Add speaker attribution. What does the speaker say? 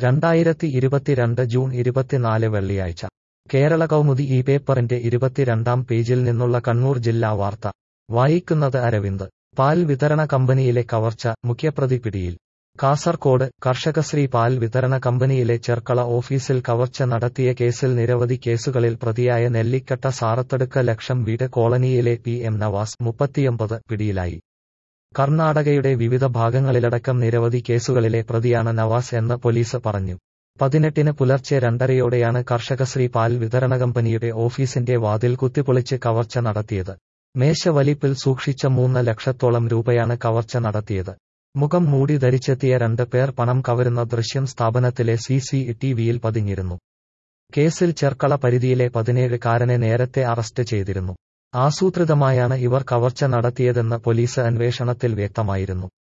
Speaker 1: രണ്ടായിരത്തി ഇരുപത്തിരണ്ട് ജൂൺ ഇരുപത്തിനാല് വെള്ളിയാഴ്ച കേരള കൗമുദി ഈ പേപ്പറിന്റെ ഇരുപത്തിരണ്ടാം പേജിൽ നിന്നുള്ള കണ്ണൂർ ജില്ലാ വാർത്ത വായിക്കുന്നത് അരവിന്ദ് പാൽ വിതരണ കമ്പനിയിലെ കവർച്ച മുഖ്യപ്രതി പിടിയിൽ കാസർകോട് കർഷകശ്രീ പാൽ വിതരണ കമ്പനിയിലെ ചെർക്കള ഓഫീസിൽ കവർച്ച നടത്തിയ കേസിൽ നിരവധി കേസുകളിൽ പ്രതിയായ നെല്ലിക്കട്ട സാറത്തടുക്ക ലക്ഷം വീട് കോളനിയിലെ പി എം നവാസ് മുപ്പത്തിയൊമ്പത് പിടിയിലായി കർണാടകയുടെ വിവിധ ഭാഗങ്ങളിലടക്കം നിരവധി കേസുകളിലെ പ്രതിയാണ് നവാസ് എന്ന് പോലീസ് പറഞ്ഞു പതിനെട്ടിന് പുലർച്ചെ രണ്ടരയോടെയാണ് കർഷകശ്രീ പാൽ വിതരണ കമ്പനിയുടെ ഓഫീസിന്റെ വാതിൽ കുത്തിപ്പൊളിച്ച് കവർച്ച നടത്തിയത് മേശ വലിപ്പിൽ സൂക്ഷിച്ച മൂന്ന് ലക്ഷത്തോളം രൂപയാണ് കവർച്ച നടത്തിയത് മുഖം മൂടി ധരിച്ചെത്തിയ രണ്ട് പേർ പണം കവരുന്ന ദൃശ്യം സ്ഥാപനത്തിലെ സി സി ടിവിയിൽ പതിഞ്ഞിരുന്നു കേസിൽ ചെർക്കള പരിധിയിലെ പതിനേഴുകാരനെ നേരത്തെ അറസ്റ്റ് ചെയ്തിരുന്നു ആസൂത്രിതമായാണ് ഇവർ കവർച്ച നടത്തിയതെന്ന് പോലീസ് അന്വേഷണത്തിൽ വ്യക്തമായിരുന്നു